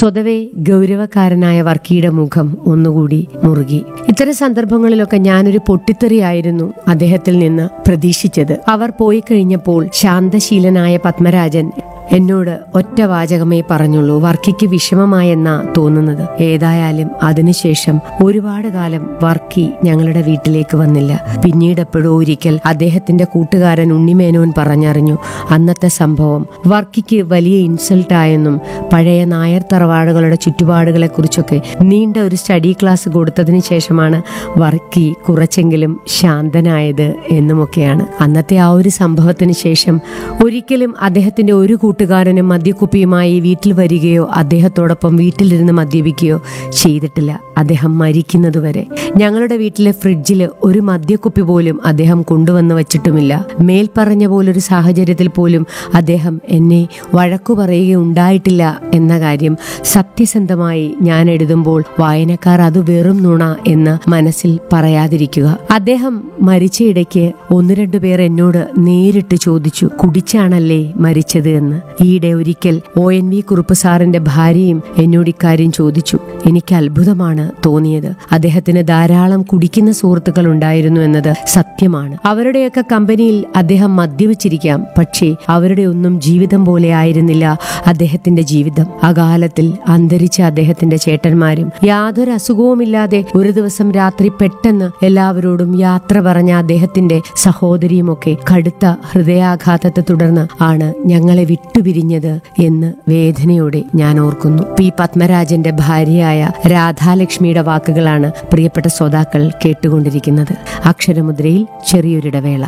സ്വതവേ ഗൗരവക്കാരനായ വർക്കിയുടെ മുഖം ഒന്നുകൂടി മുറുകി ഇത്തരം സന്ദർഭങ്ങളിലൊക്കെ ഞാനൊരു പൊട്ടിത്തെറിയായിരുന്നു അദ്ദേഹത്തിൽ നിന്ന് പ്രതീക്ഷിച്ചത് അവർ പോയി കഴിഞ്ഞപ്പോൾ ശാന്തശീലനായ പത്മരാജൻ എന്നോട് ഒറ്റ വാചകമേ പറഞ്ഞുള്ളൂ വർക്കിക്ക് വിഷമമായെന്നാ തോന്നുന്നത് ഏതായാലും അതിനുശേഷം ഒരുപാട് കാലം വർക്കി ഞങ്ങളുടെ വീട്ടിലേക്ക് വന്നില്ല പിന്നീട് എപ്പോഴോ ഒരിക്കൽ അദ്ദേഹത്തിന്റെ കൂട്ടുകാരൻ ഉണ്ണിമേനോൻ പറഞ്ഞറിഞ്ഞു അന്നത്തെ സംഭവം വർക്കിക്ക് വലിയ ഇൻസൾട്ടായെന്നും പഴയ നായർ തറവാടുകളുടെ ചുറ്റുപാടുകളെ കുറിച്ചൊക്കെ നീണ്ട ഒരു സ്റ്റഡി ക്ലാസ് കൊടുത്തതിന് ശേഷമാണ് വർക്കി കുറച്ചെങ്കിലും ശാന്തനായത് എന്നുമൊക്കെയാണ് അന്നത്തെ ആ ഒരു സംഭവത്തിന് ശേഷം ഒരിക്കലും അദ്ദേഹത്തിന്റെ ഒരു കൂട്ടുകാരനും മദ്യക്കുപ്പിയുമായി വീട്ടിൽ വരികയോ അദ്ദേഹത്തോടൊപ്പം വീട്ടിലിരുന്ന് മദ്യപിക്കുകയോ ചെയ്തിട്ടില്ല അദ്ദേഹം മരിക്കുന്നതുവരെ ഞങ്ങളുടെ വീട്ടിലെ ഫ്രിഡ്ജിൽ ഒരു മദ്യക്കുപ്പി പോലും അദ്ദേഹം കൊണ്ടുവന്ന് വച്ചിട്ടുമില്ല മേൽപ്പറഞ്ഞ പോലൊരു സാഹചര്യത്തിൽ പോലും അദ്ദേഹം എന്നെ വഴക്കു പറയുകയുണ്ടായിട്ടില്ല എന്ന കാര്യം സത്യസന്ധമായി ഞാൻ എഴുതുമ്പോൾ വായനക്കാർ അത് വെറും നുണ എന്ന് മനസ്സിൽ പറയാതിരിക്കുക അദ്ദേഹം മരിച്ചയിടയ്ക്ക് ഒന്ന് രണ്ടു പേർ എന്നോട് നേരിട്ട് ചോദിച്ചു കുടിച്ചാണല്ലേ മരിച്ചത് എന്ന് ഈയിടെ ഒരിക്കൽ ഒ എൻ വി കുറുപ്പ് സാറിന്റെ ഭാര്യയും എന്നോട് ഇക്കാര്യം ചോദിച്ചു എനിക്ക് അത്ഭുതമാണ് തോന്നിയത് അദ്ദേഹത്തിന് ധാരാളം കുടിക്കുന്ന സുഹൃത്തുക്കൾ ഉണ്ടായിരുന്നു എന്നത് സത്യമാണ് അവരുടെയൊക്കെ കമ്പനിയിൽ അദ്ദേഹം മദ്യപിച്ചിരിക്കാം പക്ഷേ അവരുടെ ഒന്നും ജീവിതം പോലെ ആയിരുന്നില്ല അദ്ദേഹത്തിന്റെ ജീവിതം അകാലത്തിൽ അന്തരിച്ച അദ്ദേഹത്തിന്റെ ചേട്ടന്മാരും യാതൊരു അസുഖവുമില്ലാതെ ഒരു ദിവസം രാത്രി പെട്ടെന്ന് എല്ലാവരോടും യാത്ര പറഞ്ഞ അദ്ദേഹത്തിന്റെ സഹോദരിയുമൊക്കെ കടുത്ത ഹൃദയാഘാതത്തെ തുടർന്ന് ആണ് ഞങ്ങളെ വിട്ടുപിരിഞ്ഞത് എന്ന് വേദനയോടെ ഞാൻ ഓർക്കുന്നു പി പത്മരാജന്റെ ഭാര്യയായ രാധാലക്ഷ്മിയുടെ വാക്കുകളാണ് പ്രിയപ്പെട്ട ശ്രോതാക്കൾ കേട്ടുകൊണ്ടിരിക്കുന്നത് അക്ഷരമുദ്രയിൽ ചെറിയൊരിടവേള